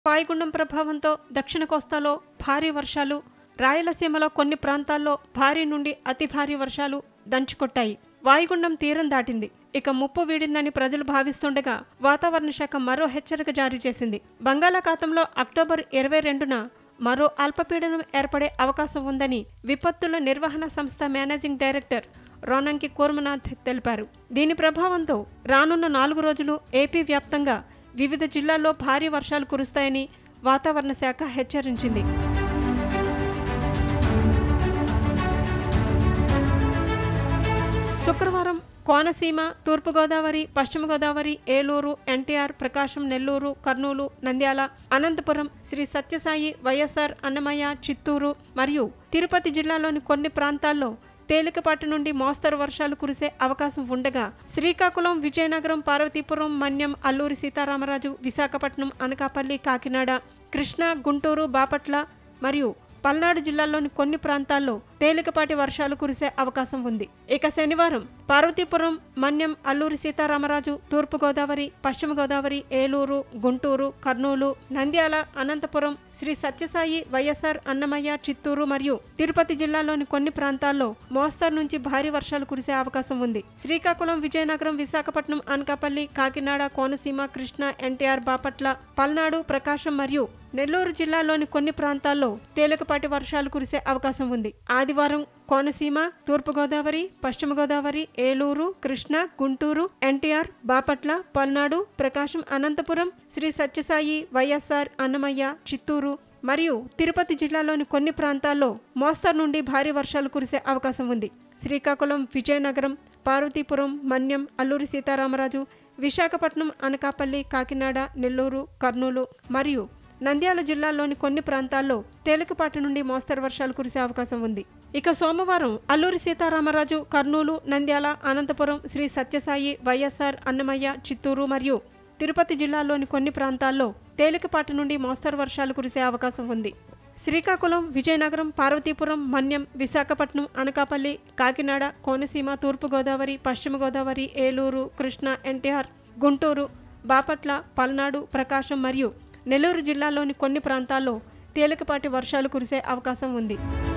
వాయుగుండం ప్రభావంతో దక్షిణ కోస్తాలో భారీ వర్షాలు రాయలసీమలో కొన్ని ప్రాంతాల్లో భారీ నుండి అతి భారీ వర్షాలు దంచుకొట్టాయి వాయుగుండం తీరం దాటింది ఇక ముప్పు వీడిందని ప్రజలు భావిస్తుండగా వాతావరణ శాఖ మరో హెచ్చరిక జారీ చేసింది బంగాళాఖాతంలో అక్టోబర్ ఇరవై రెండున మరో అల్పపీడనం ఏర్పడే అవకాశం ఉందని విపత్తుల నిర్వహణ సంస్థ మేనేజింగ్ డైరెక్టర్ రోనంకి కూర్మనాథ్ తెలిపారు దీని ప్రభావంతో రానున్న నాలుగు రోజులు ఏపీ వ్యాప్తంగా వివిధ జిల్లాల్లో భారీ వర్షాలు కురుస్తాయని వాతావరణ శాఖ హెచ్చరించింది శుక్రవారం కోనసీమ తూర్పుగోదావరి పశ్చిమ గోదావరి ఏలూరు ఎన్టీఆర్ ప్రకాశం నెల్లూరు కర్నూలు నంద్యాల అనంతపురం శ్రీ సత్యసాయి వైఎస్ఆర్ అన్నమయ్య చిత్తూరు మరియు తిరుపతి జిల్లాలోని కొన్ని ప్రాంతాల్లో తేలికపాటి నుండి మోస్తరు వర్షాలు కురిసే అవకాశం ఉండగా శ్రీకాకుళం విజయనగరం పార్వతీపురం మన్యం అల్లూరి సీతారామరాజు విశాఖపట్నం అనకాపల్లి కాకినాడ కృష్ణా గుంటూరు బాపట్ల మరియు పల్నాడు జిల్లాల్లోని కొన్ని ప్రాంతాల్లో తేలికపాటి వర్షాలు కురిసే అవకాశం ఉంది ఇక శనివారం పార్వతీపురం మన్యం అల్లూరి సీతారామరాజు తూర్పుగోదావరి పశ్చిమ గోదావరి ఏలూరు గుంటూరు కర్నూలు నంద్యాల అనంతపురం శ్రీ సత్యసాయి వైఎస్ఆర్ అన్నమయ్య చిత్తూరు మరియు తిరుపతి జిల్లాలోని కొన్ని ప్రాంతాల్లో మోస్తరు నుంచి భారీ వర్షాలు కురిసే అవకాశం ఉంది శ్రీకాకుళం విజయనగరం విశాఖపట్నం అనకాపల్లి కాకినాడ కోనసీమ కృష్ణా ఎన్టీఆర్ బాపట్ల పల్నాడు ప్రకాశం మరియు నెల్లూరు జిల్లాలోని కొన్ని ప్రాంతాల్లో తేలికపాటి వర్షాలు కురిసే అవకాశం ఉంది ఆదివారం కోనసీమ తూర్పుగోదావరి పశ్చిమ గోదావరి ఏలూరు కృష్ణా గుంటూరు ఎన్టీఆర్ బాపట్ల పల్నాడు ప్రకాశం అనంతపురం శ్రీ సత్యసాయి వైఎస్ఆర్ అన్నమయ్య చిత్తూరు మరియు తిరుపతి జిల్లాలోని కొన్ని ప్రాంతాల్లో మోస్తరు నుండి భారీ వర్షాలు కురిసే అవకాశం ఉంది శ్రీకాకుళం విజయనగరం పార్వతీపురం మన్యం అల్లూరి సీతారామరాజు విశాఖపట్నం అనకాపల్లి కాకినాడ నెల్లూరు కర్నూలు మరియు నంద్యాల జిల్లాలోని కొన్ని ప్రాంతాల్లో తేలికపాటి నుండి మోస్తరు వర్షాలు కురిసే అవకాశం ఉంది ఇక సోమవారం అల్లూరి సీతారామరాజు కర్నూలు నంద్యాల అనంతపురం శ్రీ సత్యసాయి వైఎస్ఆర్ అన్నమయ్య చిత్తూరు మరియు తిరుపతి జిల్లాలోని కొన్ని ప్రాంతాల్లో తేలికపాటి నుండి మోస్తరు వర్షాలు కురిసే అవకాశం ఉంది శ్రీకాకుళం విజయనగరం పార్వతీపురం మన్యం విశాఖపట్నం అనకాపల్లి కాకినాడ కోనసీమ తూర్పుగోదావరి పశ్చిమ గోదావరి ఏలూరు కృష్ణా ఎన్టీఆర్ గుంటూరు బాపట్ల పల్నాడు ప్రకాశం మరియు నెల్లూరు జిల్లాలోని కొన్ని ప్రాంతాల్లో తేలికపాటి వర్షాలు కురిసే అవకాశం ఉంది